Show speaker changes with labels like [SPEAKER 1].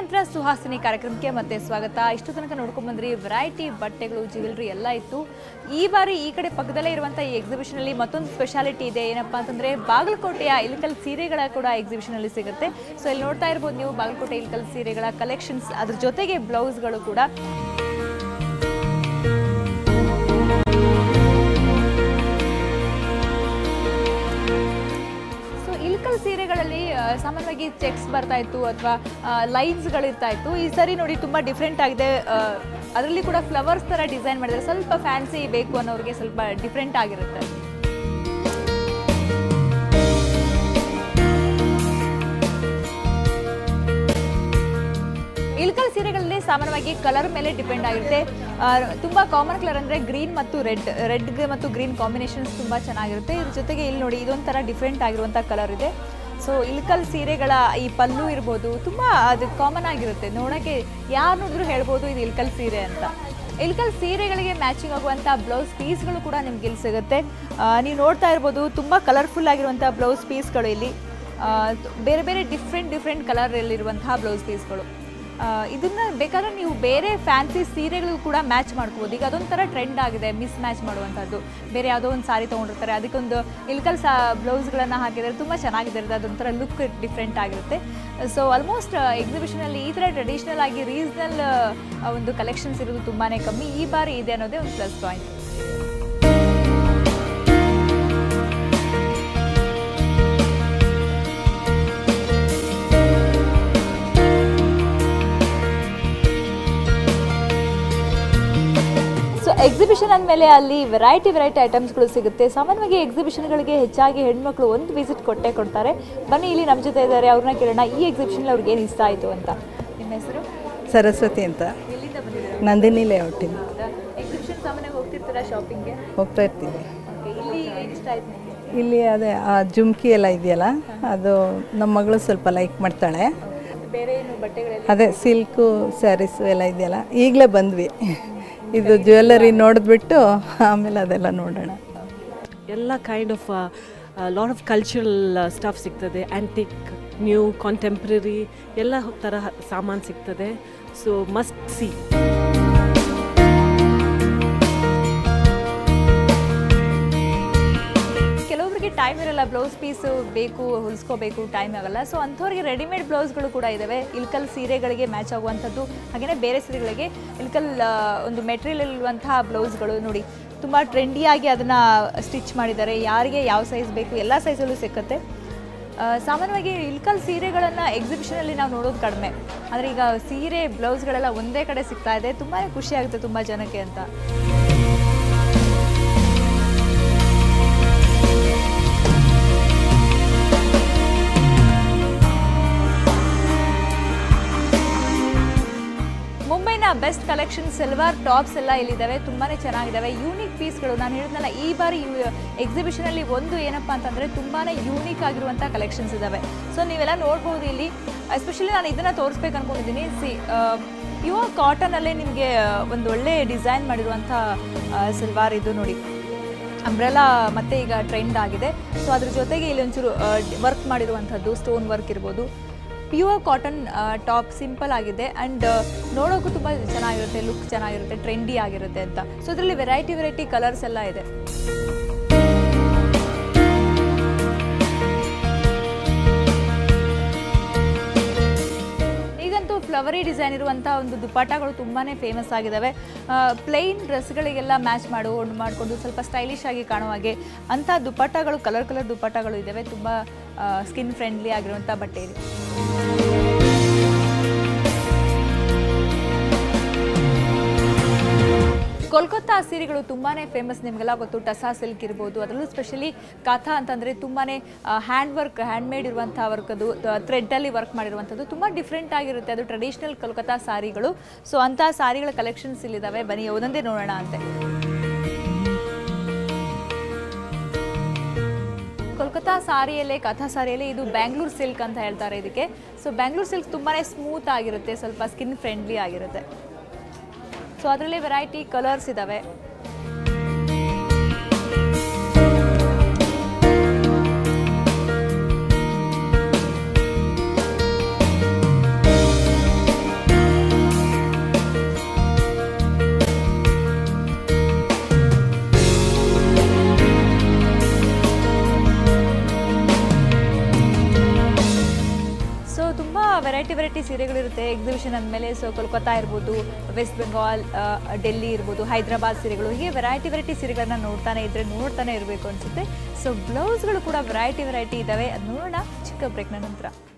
[SPEAKER 1] ನಂತರ ಸುಹಾಸಿನಿ ಕಾರ್ಯಕ್ರಮಕ್ಕೆ ಮತ್ತೆ ಸ್ವಾಗತ ಇಷ್ಟು ತನಕ ನೋಡ್ಕೊಂಡ್ ಬಂದ್ರಿ ವೆರೈಟಿ ಬಟ್ಟೆಗಳು ಜ್ಯುವೆಲ್ರಿ ಎಲ್ಲ ಇತ್ತು ಈ ಬಾರಿ ಈ ಕಡೆ ಪಕ್ಕದಲ್ಲೇ ಇರುವಂಥ ಈ ಎಕ್ಸಿಬಿಷನ್ ಅಲ್ಲಿ ಮತ್ತೊಂದು ಸ್ಪೆಷಾಲಿಟಿ ಇದೆ ಏನಪ್ಪಾ ಅಂತಂದ್ರೆ ಬಾಗಲಕೋಟೆಯ ಇಲ್ಕಲ್ ಸೀರೆಗಳ ಕೂಡ ಎಕ್ಸಿಬಿಷನ್ ಅಲ್ಲಿ ಸಿಗುತ್ತೆ ಸೊ ಇಲ್ಲಿ ನೋಡ್ತಾ ಇರ್ಬೋದು ನೀವು ಬಾಗಲಕೋಟೆ ಇಲ್ಕಲ್ ಸೀರೆಗಳ ಕಲೆಕ್ಷನ್ಸ್ ಅದ್ರ ಜೊತೆಗೆ ಬ್ಲೌಸ್ಗಳು ಕೂಡ ಸೊ ಇಲ್ಕಲ್ ಸೀರೆಗಳಲ್ಲಿ ಆ, ಸಾಮಾನ್ಯವಾಗಿ ಚೆಕ್ಸ್ ಬರ್ತಾ ಇತ್ತು ಅಥವಾ ಲೈನ್ಸ್ಗಳು ಇರ್ತಾ ಇತ್ತು ಈ ಸರಿ ನೋಡಿ ತುಂಬ ಡಿಫ್ರೆಂಟ್ ಆಗಿದೆ ಅದರಲ್ಲಿ ಕೂಡ ಫ್ಲವರ್ಸ್ ಥರ ಡಿಸೈನ್ ಮಾಡಿದ್ರೆ ಸ್ವಲ್ಪ ಫ್ಯಾನ್ಸಿ ಬೇಕು ಅನ್ನೋರಿಗೆ ಸ್ವಲ್ಪ ಡಿಫ್ರೆಂಟ್ ಆಗಿರುತ್ತೆ ಇಲ್ಕಲ್ ಸೀರೆಗಳಲ್ಲಿ ಸಾಮಾನ್ಯವಾಗಿ ಕಲರ್ ಮೇಲೆ ಡಿಪೆಂಡ್ ಆಗಿರುತ್ತೆ ಆ, ತುಂಬಾ ಕಾಮನ್ ಕಲರ್ ಅಂದ್ರೆ ಗ್ರೀನ್ ಮತ್ತು ರೆಡ್ ರೆಡ್ಗೆ ಮತ್ತು ಗ್ರೀನ್ ಕಾಂಬಿನೇಷನ್ಸ್ ತುಂಬಾ ಚೆನ್ನಾಗಿರುತ್ತೆ ಇದ್ರ ಜೊತೆಗೆ ಇಲ್ಲಿ ನೋಡಿ ಇದೊಂಥರ ಡಿಫ್ರೆಂಟ್ ಆಗಿರುವಂಥ ಕಲರ್ ಇದೆ ಸೊ ಇಲ್ಕಲ್ ಸೀರೆಗಳ ಈ ಪಲ್ಲು ಇರ್ಬೋದು ತುಂಬಾ ಅದು ಕಾಮನ್ ಆಗಿರುತ್ತೆ ನೋಡೋಕ್ಕೆ ಯಾರು ನೋಡಿದ್ರು ಹೇಳ್ಬೋದು ಇದು ಇಲ್ಕಲ್ ಸೀರೆ ಅಂತ ಇಲ್ಕಲ್ ಸೀರೆಗಳಿಗೆ ಮ್ಯಾಚಿಂಗ್ ಆಗುವಂಥ ಬ್ಲೌಸ್ ಪೀಸ್ಗಳು ಕೂಡ ನಿಮ್ಗೆ ಇಲ್ಲಿ ಸಿಗುತ್ತೆ ಆ, ನೀವು ನೋಡ್ತಾ ಇರ್ಬೋದು ತುಂಬ ಕಲರ್ಫುಲ್ ಆಗಿರುವಂಥ ಬ್ಲೌಸ್ ಪೀಸ್ಗಳು ಇಲ್ಲಿ ಆ, ಬೇರೆ ಬೇರೆ ಡಿಫ್ರೆಂಟ್ ಡಿಫ್ರೆಂಟ್ ಕಲರಲ್ಲಿರುವಂತಹ ಬ್ಲೌಸ್ ಪೀಸ್ಗಳು ಆ, ಇದನ್ನ ಬೇಕಾದ್ರೆ ನೀವು ಬೇರೆ ಫ್ಯಾನ್ಸಿ ಸೀರೆಗಳು ಕೂಡ ಮ್ಯಾಚ್ ಮಾಡ್ಕೋಬೋದು ಈಗ ಅದೊಂಥರ ಟ್ರೆಂಡ್ ಆಗಿದೆ ಮಿಸ್ ಮ್ಯಾಚ್ ಮಾಡುವಂಥದ್ದು ಬೇರೆ ಯಾವುದೋ ಒಂದು ಸಾರಿ ತೊಗೊಂಡಿರ್ತಾರೆ ಅದಕ್ಕೊಂದು ಇಲ್ಕಲ್ ಸಾ ಬ್ಲೌಸ್ಗಳನ್ನು ಹಾಕಿದರೆ ತುಂಬ ಚೆನ್ನಾಗಿದೆ ಇರುತ್ತೆ ಅದೊಂಥರ ಲುಕ್ ಡಿಫ್ರೆಂಟ್ ಆಗಿರುತ್ತೆ ಸೊ ಆಲ್ಮೋಸ್ಟ್ ಎಕ್ಸಿಬಿಷನಲ್ಲಿ ಈ ಥರ ಟ್ರೆಡಿಷ್ನಲ್ ಆಗಿ ರೀಸ್ನಲ್ ಒಂದು ಕಲೆಕ್ಷನ್ಸ್ ಇರೋದು ತುಂಬಾ ಕಮ್ಮಿ ಈ ಬಾರಿ ಇದೆ ಅನ್ನೋದೇ ಒಂದು ಪ್ಲಸ್ ಪಾಯಿಂಟ್ ಸೊ ಎಕ್ಸಿಬಿಷನ್ ಅಂದಮೇಲೆ ಅಲ್ಲಿ ವೆರೈಟಿ ವೆರೈಟಿ ಐಟಮ್ಸ್ಗಳು ಸಿಗುತ್ತೆ ಸಾಮಾನ್ಯವಾಗಿ ಎಕ್ಸಿಬಿಷನ್ಗಳಿಗೆ ಹೆಚ್ಚಾಗಿ ಹೆಣ್ಮಕ್ಳು ಒಂದು ವಿಸಿಟ್ ಕೊಟ್ಟೇ ಕೊಡ್ತಾರೆ ಬನ್ನಿ ಇಲ್ಲಿ ನಮ್ಮ ಜೊತೆ ಇದ್ದಾರೆ ಅವ್ರನ್ನ ಕೇಳೋಣ ಈ ಎಕ್ಸಿಬಿಷನ್ ಅವ್ರಿಗೆ ಏನು ಇಷ್ಟ ಆಯಿತು ಅಂತ ನಿಮ್ಮ ಹೆಸರು
[SPEAKER 2] ಸರಸ್ವತಿ ಅಂತ
[SPEAKER 1] ಎಲ್ಲಿಂದ ಬಂದಿದ್ದಾರೆ
[SPEAKER 2] ನಂದಿನಿ ಲೇಔಟಿಂದ
[SPEAKER 1] ಎಕ್ಸಿಬಿಷನ್ ಸಾಮಾನ್ಯವಾಗಿ ಹೋಗ್ತಿರ್ತೀರಾ ಶಾಪಿಂಗ್ಗೆ
[SPEAKER 2] ಹೋಗ್ತಾ ಇರ್ತೀವಿ
[SPEAKER 1] ಓಕೆ ಇಲ್ಲಿ ಏನು ಇಷ್ಟ ಆಯ್ತು ನಿಮಗೆ
[SPEAKER 2] ಇಲ್ಲಿ ಅದೇ ಆ ಜುಮ್ಕಿ ಎಲ್ಲ ಇದೆಯಲ್ಲ ಅದು ನಮ್ಮ ಮಗಳು ಸ್ವಲ್ಪ ಲೈಕ್ ಮಾಡ್ತಾಳೆ
[SPEAKER 1] ಬೇರೆ ಏನು ಬಟ್ಟೆಗಳೆಲ್ಲ
[SPEAKER 2] ಅದೇ ಸಿಲ್ಕು ಸ್ಯಾರೀಸು ಎಲ್ಲ ಇದೆಯಲ್ಲ ಈಗಲೇ ಬಂದ್ವಿ ಇದು ಜ್ಯುವೆಲ್ಲರಿ ನೋಡಿದ್ಬಿಟ್ಟು ಆಮೇಲೆ ಅದೆಲ್ಲ ನೋಡೋಣ
[SPEAKER 3] ಎಲ್ಲ kind of lot of cultural stuff ಸಿಗ್ತದೆ ಆ್ಯಂಟಿಕ್ ನ್ಯೂ ಕಾಂಟೆಂಪ್ರರಿ ಎಲ್ಲ ತರಹ ಸಾಮಾನು ಸಿಗ್ತದೆ ಸೊ ಮಸ್ಟ್ ಸಿ
[SPEAKER 1] ಕೆಲವೊಬ್ಬರಿಗೆ ಟೈಮ್ ಇರಲ್ಲ ಬ್ಲೌಸ್ ಪೀಸು ಬೇಕು ಹೊಲಿಸ್ಕೋಬೇಕು ಟೈಮ್ ಆಗಲ್ಲ ಸೊ ಅಂಥವ್ರಿಗೆ ರೆಡಿಮೇಡ್ ಬ್ಲೌಸ್ಗಳು ಕೂಡ ಇದ್ದಾವೆ ಇಲ್ಕಲ್ ಸೀರೆಗಳಿಗೆ ಮ್ಯಾಚ್ ಆಗುವಂಥದ್ದು ಹಾಗೆಯೇ ಬೇರೆ ಸೀರೆಗಳಿಗೆ ಇಲ್ಕಲ್ ಆ, ಒಂದು ಮೆಟೀರಿಯಲ್ ಇರುವಂತಹ ಬ್ಲೌಸ್ಗಳು ನೋಡಿ ತುಂಬ ಟ್ರೆಂಡಿಯಾಗಿ ಅದನ್ನು ಸ್ಟಿಚ್ ಮಾಡಿದ್ದಾರೆ ಯಾರಿಗೆ ಯಾವ ಸೈಜ್ ಬೇಕು ಎಲ್ಲ ಸೈಜಲ್ಲೂ ಸಿಕ್ಕತ್ತೆ ಆ, ಸಾಮಾನ್ಯವಾಗಿ ಇಲ್ಕಲ್ ಸೀರೆಗಳನ್ನು ಎಕ್ಸಿಬಿಷನಲ್ಲಿ ನಾವು ನೋಡೋದು ಕಡಿಮೆ ಆದರೆ ಈಗ ಸೀರೆ ಬ್ಲೌಸ್ಗಳೆಲ್ಲ ಒಂದೇ ಕಡೆ ಸಿಗ್ತಾ ಇದೆ ತುಂಬಾ ಖುಷಿ ಆಗುತ್ತೆ ತುಂಬ ಜನಕ್ಕೆ ಅಂತ ಮುಂಬೈನ ಬೆಸ್ಟ್ ಕಲೆಕ್ಷನ್ ಸಿಲ್ವರ್ ಟಾಪ್ಸ್ ಎಲ್ಲ ಇಲ್ಲಿದ್ದಾವೆ ತುಂಬಾ ಚೆನ್ನಾಗಿದ್ದಾವೆ ಯೂನಿಕ್ ಪೀಸ್ಗಳು ನಾನು ಹೇಳಿದ್ನಲ್ಲ ಈ ಬಾರಿ ಎಕ್ಸಿಬಿಷನಲ್ಲಿ ಒಂದು ಏನಪ್ಪ ಅಂತಂದರೆ ತುಂಬಾ ಯೂನಿಕ್ ಆಗಿರುವಂಥ ಕಲೆಕ್ಷನ್ಸ್ ಇದ್ದಾವೆ ಸೊ ನೀವೆಲ್ಲ ನೋಡ್ಬೋದು ಇಲ್ಲಿ ಎಸ್ಪೆಷಲಿ ನಾನು ಇದನ್ನು ತೋರಿಸ್ಬೇಕು ಅನ್ಕೊಂಡಿದ್ದೀನಿ ಸಿ ಪ್ಯೂರ್ ಕಾಟನಲ್ಲೇ ನಿಮಗೆ ಒಂದು ಒಳ್ಳೆ ಡಿಸೈನ್ ಮಾಡಿರುವಂಥ ಸಿಲ್ವಾರ್ ಇದು ನೋಡಿ ಅಂಬ್ರೆಲಾ ಮತ್ತೆ ಈಗ ಟ್ರೆಂಡ್ ಆಗಿದೆ ಸೊ ಅದ್ರ ಜೊತೆಗೆ ಇಲ್ಲಿ ಒಂಚೂರು ವರ್ಕ್ ಮಾಡಿರುವಂಥದ್ದು ಸ್ಟೋನ್ ವರ್ಕ್ ಇರ್ಬೋದು ಪ್ಯೂರ್ ಕಾಟನ್ ಟಾಪ್ ಸಿಂಪಲ್ ಆಗಿದೆ ಆ್ಯಂಡ್ ನೋಡೋಕ್ಕೂ ತುಂಬ ಚೆನ್ನಾಗಿರುತ್ತೆ ಲುಕ್ ಚೆನ್ನಾಗಿರುತ್ತೆ ಟ್ರೆಂಡಿ ಆಗಿರುತ್ತೆ ಅಂತ ಸೊ ಇದರಲ್ಲಿ ವೆರೈಟಿ ವೆರೈಟಿ ಕಲರ್ಸ್ ಎಲ್ಲ ಇದೆ ಈಗಂತೂ ಫ್ಲವರಿ ಡಿಸೈನ್ ಇರುವಂಥ ಒಂದು ದುಪ್ಪಟ್ಟಗಳು ತುಂಬಾ ಫೇಮಸ್ ಆಗಿದ್ದಾವೆ ಪ್ಲೈನ್ ಡ್ರೆಸ್ಗಳಿಗೆಲ್ಲ ಮ್ಯಾಚ್ ಮಾಡು ಮಾಡಿಕೊಂಡು ಸ್ವಲ್ಪ ಸ್ಟೈಲಿಶ್ ಆಗಿ ಕಾಣುವ ಹಾಗೆ ಅಂಥ ದುಪ್ಪಟ್ಟಗಳು ಕಲರ್ ಕಲರ್ ದುಪ್ಪಟ್ಟಗಳು ಇದ್ದಾವೆ ತುಂಬ ಸ್ಕಿನ್ ಫ್ರೆಂಡ್ಲಿ ಆಗಿರುವಂಥ ಬಟ್ಟೆ ಇದೆ ಕೋಲ್ಕತ್ತಾ ಸೀರೆಗಳು ತುಂಬಾ ಫೇಮಸ್ ನಿಮಗೆಲ್ಲ ಗೊತ್ತು ಟಸಾ ಸಿಲ್ಕ್ ಇರ್ಬೋದು ಅದರಲ್ಲೂ ಸ್ಪೆಷಲಿ ಕಾಥಾ ಅಂತಂದರೆ ತುಂಬಾ ಹ್ಯಾಂಡ್ ವರ್ಕ್ ಹ್ಯಾಂಡ್ ಮೇಡ್ ಇರುವಂಥ ವರ್ಕ್ ಅದು ಥ್ರೆಡ್ಡಲ್ಲಿ ವರ್ಕ್ ಮಾಡಿರುವಂಥದ್ದು ತುಂಬ ಡಿಫ್ರೆಂಟ್ ಆಗಿರುತ್ತೆ ಅದು ಟ್ರೆಡಿಷ್ನಲ್ ಕೋಲ್ಕತ್ತಾ ಸಾರಿಗಳು ಸೊ ಅಂಥ ಸಾರಿಗಳ ಕಲೆಕ್ಷನ್ಸ್ ಇಲ್ಲಿದ್ದಾವೆ ಬನ್ನಿ ಒಂದೊಂದೇ ನೋಡೋಣ ಅಂತೆ ಕೋಲ್ಕತ್ತಾ ಸಾರಿಯಲ್ಲೇ ಕಥಾ ಸಾರಿಯಲ್ಲೇ ಇದು ಬ್ಯಾಂಗ್ಳೂರ್ ಸಿಲ್ಕ್ ಅಂತ ಹೇಳ್ತಾರೆ ಇದಕ್ಕೆ ಸೊ ಬ್ಯಾಂಗ್ಳೂರ್ ಸಿಲ್ಕ್ ತುಂಬಾ ಸ್ಮೂತ್ ಆಗಿರುತ್ತೆ ಸ್ವಲ್ಪ ಸ್ಕಿನ್ ಫ್ರೆಂಡ್ಲಿ ಆಗಿರುತ್ತೆ ಸೊ ಅದರಲ್ಲಿ ವೆರೈಟಿ ಕಲರ್ಸ್ ಇದ್ದಾವೆ ತುಂಬ ವೆರೈಟಿ ವೆರೈಟಿ ಸೀರೆಗಳಿರುತ್ತೆ ಎಕ್ಸಿಬಿಷನ್ ಅಂದಮೇಲೆ ಸೊ ಕೋಲ್ಕತ್ತಾ ಇರ್ಬೋದು ವೆಸ್ಟ್ ಬೆಂಗಾಲ್ ಆ, ಡೆಲ್ಲಿ ಇರ್ಬೋದು ಹೈದರಾಬಾದ್ ಸೀರೆಗಳು ಹೀಗೆ ವೆರೈಟಿ ವೆರೈಟಿ ಸೀರೆಗಳನ್ನ ನೋಡ್ತಾನೆ ಇದ್ರೆ ನೋಡ್ತಾನೆ ಇರಬೇಕು ಅನಿಸುತ್ತೆ ಸೊ ಬ್ಲೌಸ್ಗಳು ಕೂಡ ವೆರೈಟಿ ವೆರೈಟಿ ಇದ್ದಾವೆ ಅದು ನೋಡೋಣ ಚಿಕ್ಕ ಬ್ರೇಕ್ನ ನಂತರ